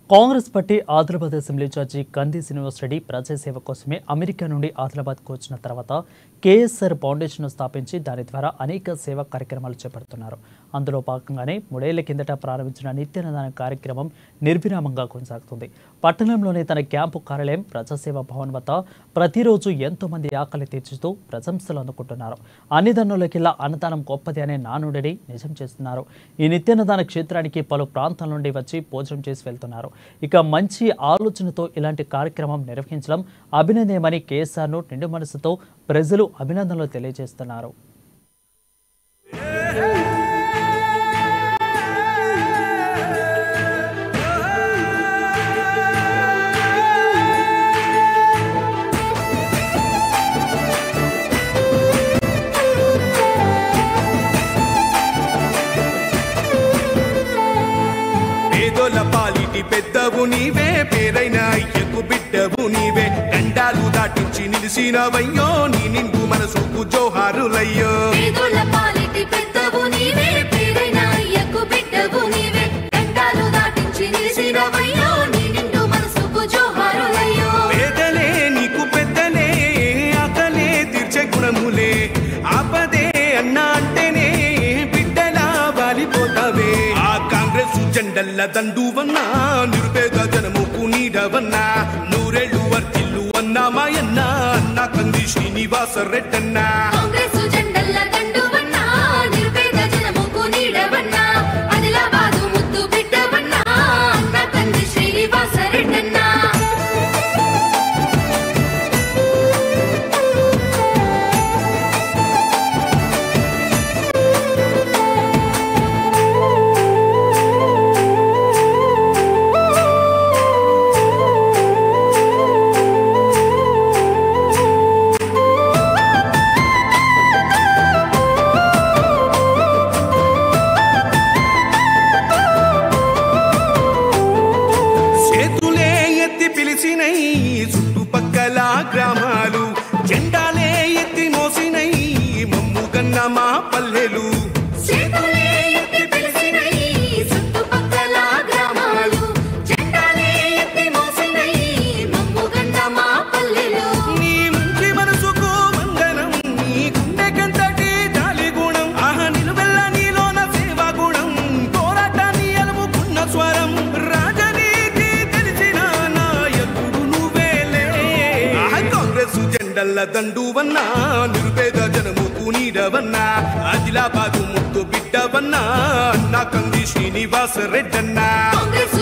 Congress party Adilabad assembly in charge Kandi Srinivas Reddy ప్రజాసేవ కోసమే America నుండి ఆదిలాబాద్కు వచ్చిన తర్వాత కేఎస్ఆర్ ఫౌండేషన్ను స్థాపించి దాని ద్వారా అనేక సేవా కార్యక్రమాలు చేపడుతున్నారు అందులో భాగంగానే మూడేళ్ల కిందట ప్రారంభించిన నిత్యాన్నదాన కార్యక్రమం నిర్విరామంగా కొనసాగుతుంది పట్టణంలోని తన క్యాంపు కార్యాలయం ప్రజాసేవ భవన్ వద్ద ప్రతిరోజు ఎంతో మంది ఆకలి తీర్చుతూ ప్రశంసలు అందుకుంటున్నారు అన్నిదన్నులకిల్లా అన్నదానం గొప్పది అనే నానుడిని నిజం చేస్తున్నారు ఈ నిత్యాన్నదాన క్షేత్రానికి పలు ప్రాంతాల నుండి వచ్చి భోజనం చేసి వెళ్తున్నారు ఇక మంచి ఆలోచనతో ఇలాంటి కార్యక్రమం నిర్వహించడం అభినందనమని కేఎస్ఆర్ను నిండు మనసుతో ప్రజలు అభినందనలు తెలియజేస్తున్నారు పేదోల పాలిటి పెద్దవు నీవే పేరైన అయ్యకు బిడ్డవు నీవే గండాలు దాటించి నిలిసినవయ్యో నీ నిండు మనసుకు జోహారులయ్యో పేదోళ్ళ పాలిటి పెద్దవు నీవే పేరైన అయ్యకు బిడ్డవు నీవే గంటాలు దాటించి నిలిసినవయ్యో నీ నిండు మనసుకు జోహారులయ్యో పేదలే నీకు పెద్దలే ఆకలే తీర్చే గుణములే ఆపదే అన్నా అంటేనే బిడ్డలా వాలిపోతావే ఆ కాంగ్రెస్ జెండల్ల దండువన్నా నిరుపేద జనముకు నీడవన్నా నూరేళ్ళు వర్తిల్లు అన్నా మాయన్నా అన్నా కంది శ్రీనివాస రెడ్డన్నా కాంగ్రెస్ జెండల్ల దండువన్నా నిరుపేద జనముకు నీడవన్నా ఆదిలాబాదు ముద్దు బిడ్డవన్నా అన్న కంది శ్రీనివాస రెడ్డన్నా చేతులే ఎత్తి పిలిచినై చుట్టుపక్కల గ్రామాలు జెండాలే ఎత్తి మోసినై మమ్ముగన్న మా పల్లెలు చేతులే ఎత్తి పిలిచినై చుట్టుపక్కల గ్రామాలు జెండాలే ఎత్తి మోసినై మమ్ముగన్న మా పల్లెలు నీ మంచి మనసుకు వందనం నీ గుండెకెంతటి జాలి గుణం ఆహ నిలువెల్ల నీలోన సేవా గుణం పోరాటాన్ని అలుముకున్న స్వరం రాజనీతి తెలిసిన నాయకుడు నువ్వేలే ఆహ కాంగ్రెస్ జెండల్ల దండువన్నా నిరుపేద జనముకు నీడవన్నా ఆదిలాబాదు ముద్దు బిడ్డవన్నా అన్నా కంది శ్రీనివాస రెడ్డన్నా కాంగ్రెస్